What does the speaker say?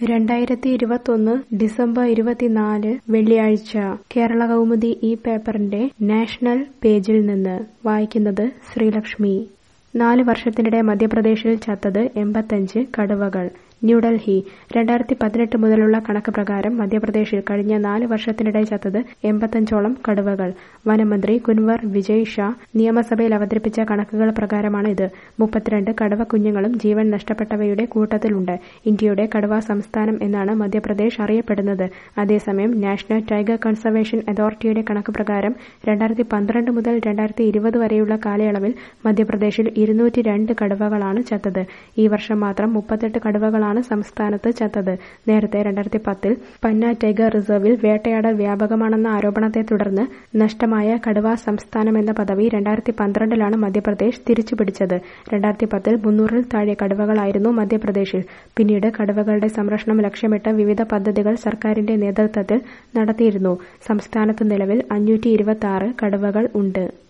രണ്ടായിരത്തി ഇരുപത്തൊന്ന് ഡിസംബർ ഇരുപത്തിനാല് വെള്ളിയാഴ്ച കേരള കൗമുദി ഈ പേപ്പറിന്റെ നാഷണൽ പേജിൽ നിന്ന് വായിക്കുന്നത് ശ്രീലക്ഷ്മി നാല് വർഷത്തിനിടെ മധ്യപ്രദേശിൽ ചത്തത് എൺപത്തഞ്ച് കടുവകൾ ന്യൂഡൽഹി രണ്ടായിരത്തി പതിനെട്ട് മുതലുള്ള കണക്ക് പ്രകാരം മധ്യപ്രദേശിൽ കഴിഞ്ഞ നാല് വർഷത്തിനിടെ ചത്തത് എൺപത്തഞ്ചോളം കടുവകൾ വനമന്ത്രി കുൻവർ വിജയ് ഷാ നിയമസഭയിൽ അവതരിപ്പിച്ച കണക്കുകൾ പ്രകാരമാണ് ഇത് മുപ്പത്തിരണ്ട് കടുവ കുഞ്ഞുങ്ങളും ജീവൻ നഷ്ടപ്പെട്ടവയുടെ കൂട്ടത്തിലുണ്ട് ഇന്ത്യയുടെ കടുവ സംസ്ഥാനം എന്നാണ് മധ്യപ്രദേശ് അറിയപ്പെടുന്നത് അതേസമയം നാഷണൽ ടൈഗർ കൺസർവേഷൻ അതോറിറ്റിയുടെ കണക്ക് പ്രകാരം രണ്ടായിരത്തി പന്ത്രണ്ട് മുതൽ രണ്ടായിരത്തി ഇരുപത് വരെയുള്ള കാലയളവിൽ മധ്യപ്രദേശിൽ ഇരുന്നൂറ്റി രണ്ട് കടുവകളാണ് ചത്തത് ഈ വർഷം മാത്രം മുപ്പത്തെട്ട് കടുവകളാണ് സംസ്ഥാനത്ത് ചത്തത് നേരത്തെ രണ്ടായിരത്തി പത്തിൽ പന്ന ടൈഗർ റിസർവിൽ വേട്ടയാടൽ വ്യാപകമാണെന്ന ആരോപണത്തെ തുടർന്ന് നഷ്ടമായ കടുവ സംസ്ഥാനമെന്ന പദവി രണ്ടായിരത്തി പന്ത്രണ്ടിലാണ് മധ്യപ്രദേശ് തിരിച്ചുപിടിച്ചത് രണ്ടായിരത്തി പത്തിൽ മുന്നൂറിൽ താഴെ കടുവകളായിരുന്നു മധ്യപ്രദേശിൽ പിന്നീട് കടുവകളുടെ സംരക്ഷണം ലക്ഷ്യമിട്ട് വിവിധ പദ്ധതികൾ സർക്കാരിന്റെ നേതൃത്വത്തിൽ നടത്തിയിരുന്നു സംസ്ഥാനത്ത് നിലവിൽ അഞ്ഞൂറ്റി കടുവകൾ ഉണ്ട്